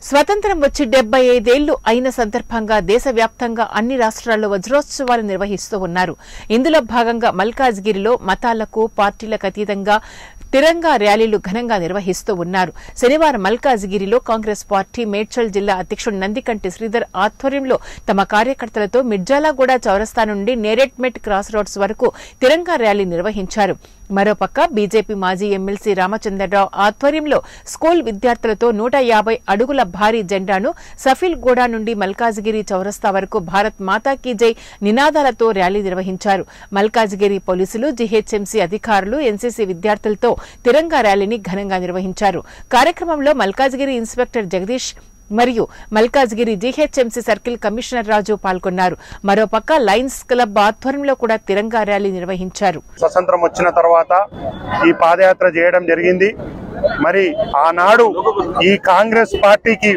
స్వతంత్రం వచ్చి డెబ్బై ఐదేళ్లు అయిన సందర్భంగా దేశవ్యాప్తంగా అన్ని రాష్ట్రాల్లో వజ్రోత్సవాలు నిర్వహిస్తూ ఉన్నారు ఇందులో భాగంగా మల్కాజ్గిరిలో మతాలకు పార్టీలకు అతీతంగా తిరంగా ర్యాలీలు ఘనంగా నిర్వహిస్తూ ఉన్నారు శనివారం మల్కాజ్గిరిలో కాంగ్రెస్ పార్టీ మేడ్చల్ జిల్లా అధ్యక్షుడు నందికంటి శ్రీధర్ ఆధ్వర్యంలో తమ కార్యకర్తలతో మిర్జాలగూడ చౌరస్తా నుండి నేరెడ్మెట్ క్రాస్ రోడ్స్ వరకు తిరంగా ర్యాలీ నిర్వహించారు మరోపక్క బీజేపీ మాజీ ఎమ్మెల్సీ రామచంద్రరావు ఆధ్వర్యంలో స్కూల్ విద్యార్థులతో నూట యాభై అడుగుల భారీ జెండాను సఫీల్ గూడా నుండి మల్కాజ్గిరి చౌరస్తా వరకు భారత్ మాతా కీ జై నినాదాలతో ర్యాలీ నిర్వహించారు మల్కాజ్గిరి పోలీసులు జీహెచ్ఎంసీ అధికారులు ఎన్సీసీ విద్యార్థులతో తిరంగా ర్యాలీని ఘనంగా నిర్వహించారు కార్యక్రమంలో మల్కాజ్గిరి ఇన్స్పెక్టర్ జగదీష్ మరియు Malkajgiri GHMC circle commissioner Raju పాల్గొన్నారు మరోపక్క లయన్స్ క్లబ్ ఆధ్వర్యంలో కూడా తిరంగా ర్యాలీ నిర్వహించారు స్వతంత్రం వచ్చిన తర్వాత ఈ పాదయాత్ర చేయడం జరిగింది మరి ఆనాడు ఈ కాంగ్రెస్ పార్టీకి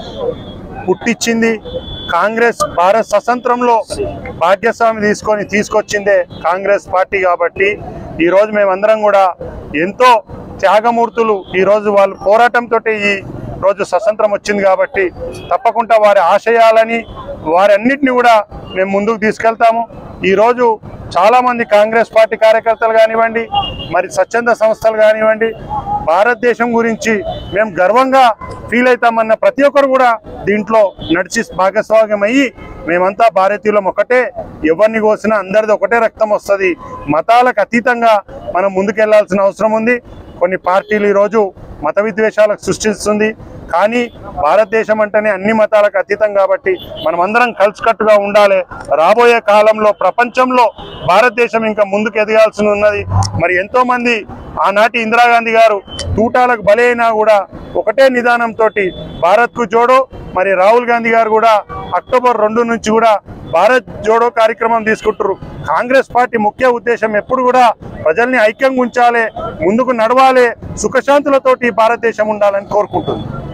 పుట్టించింది కాంగ్రెస్ భారత స్వతంత్రంలో భాగ్యస్వామి తీసుకొని తీసుకొచ్చిందే కాంగ్రెస్ పార్టీ కాబట్టి ఈరోజు మేమందరం కూడా ఎంతో త్యాగమూర్తులు ఈరోజు వాళ్ళు పోరాటంతో ఈ రోజు స్వతంత్రం వచ్చింది కాబట్టి తప్పకుండా వారి ఆశయాలని వారన్నిటిని కూడా మేము ముందుకు తీసుకెళ్తాము ఈరోజు చాలామంది కాంగ్రెస్ పార్టీ కార్యకర్తలు కానివ్వండి మరి స్వచ్ఛంద సంస్థలు కానివ్వండి భారతదేశం గురించి మేము గర్వంగా ఫీల్ అవుతామన్న ప్రతి ఒక్కరు కూడా దీంట్లో నడిచి భాగస్వామ్యం అయ్యి మేమంతా భారతీయులం ఒకటే ఎవరిని కోసినా అందరిది ఒకటే రక్తం వస్తుంది మతాలకు అతీతంగా మనం ముందుకెళ్లాల్సిన అవసరం ఉంది కొన్ని పార్టీలు ఈరోజు మత విద్వేషాలకు సృష్టిస్తుంది కానీ భారతదేశం అంటేనే అన్ని మతాలకు అతీతం కాబట్టి మనమందరం కలిసికట్టుగా ఉండాలి రాబోయే కాలంలో ప్రపంచంలో భారతదేశం ఇంకా ముందుకు ఎదగాల్సి ఉన్నది మరి ఎంతో మంది ఆనాటి ఇందిరాగాంధీ గారు తూటాలకు బలైనా కూడా ఒకటే నిదానంతో భారత్కు జోడో మరి రాహుల్ గాంధీ గారు కూడా అక్టోబర్ రెండు నుంచి కూడా భారత్ జోడో కార్యక్రమం తీసుకుంటారు కాంగ్రెస్ పార్టీ ముఖ్య ఉద్దేశం ఎప్పుడు కూడా ప్రజల్ని ఐక్యంగా ఉంచాలి ముందుకు నడవాలి సుఖశాంతులతోటి భారతదేశం ఉండాలని కోరుకుంటుంది